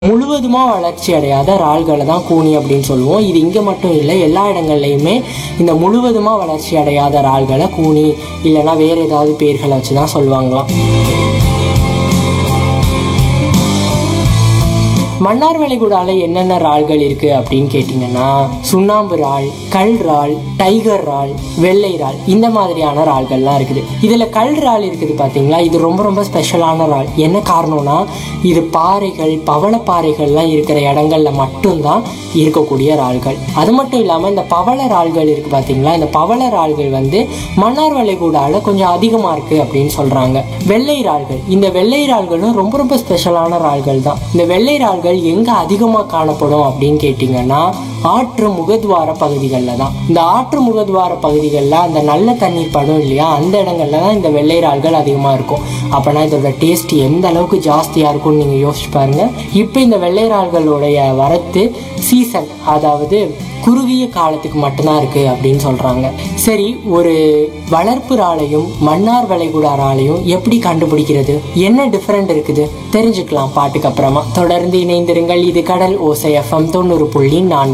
முழுவதுமா வளர்ச்சி அடையாத இறால்களை தான் கூனி அப்படின்னு சொல்லுவோம் இது இங்கே மட்டும் இல்லை எல்லா இடங்கள்லையுமே இந்த முழுவதுமா வளர்ச்சி அடையாத இறால்களை கூனி இல்லைன்னா வேற ஏதாவது பேர்களை வச்சு தான் சொல்லுவாங்களாம் மன்னார் வளைகுடால என்னென்ன இறால்கள் இருக்கு அப்படின்னு கேட்டிங்கன்னா சுண்ணாம்பு இறால் கல் இறால் டைகர் இறால் வெள்ளை இறால் இந்த மாதிரியான இறால்கள்லாம் இருக்குது இதில் கல் இறால் இருக்குது பார்த்தீங்களா இது ரொம்ப ரொம்ப ஸ்பெஷலான இறால் என்ன காரணம்னா இது பாறைகள் பவளப்பாறைகள்லாம் இருக்கிற இடங்கள்ல மட்டும்தான் இருக்கக்கூடிய இறால்கள் அது மட்டும் இல்லாமல் இந்த பவள இறால்கள் இருக்கு பார்த்தீங்களா இந்த பவள இறால்கள் வந்து மன்னார் வளைகுடால கொஞ்சம் அதிகமாக இருக்கு அப்படின்னு சொல்றாங்க வெள்ளை இறால்கள் இந்த வெள்ளை இறால்களும் ரொம்ப ரொம்ப ஸ்பெஷலான இறால்கள் தான் இந்த வெள்ளை இறால்கள் எங்க அதிகமாக காணப்படும் அப்படின்னு கேட்டிங்கன்னா ஆற்று முகத்வார பகுதிகளில் தான் இந்த ஆற்று முகத்வார பகுதிகளில் அந்த நல்ல தண்ணீர் படும் இல்லையா அந்த இடங்கள்ல தான் இந்த வெள்ளை இறால்கள் அதிகமாக இருக்கும் அப்போனா இதோட டேஸ்ட் எந்த அளவுக்கு ஜாஸ்தியாக இருக்கும்னு நீங்கள் யோசிச்சு பாருங்க இப்போ இந்த வெள்ளை இறால்களுடைய வரத்து சீசன் அதாவது குறுகிய காலத்துக்கு மட்டும்தான் இருக்கு அப்படின்னு சொல்றாங்க சரி ஒரு வளர்ப்பு இறாலையும் மன்னார் வளைகுடா இறாலையும் எப்படி கண்டுபிடிக்கிறது என்ன டிஃபரெண்ட் இருக்குது தெரிஞ்சுக்கலாம் பாட்டுக்கு அப்புறமா தொடர்ந்து இணைந்திருங்கள் இது கடல் ஓசை எஃப்எம் தொண்ணூறு புள்ளி நான்கு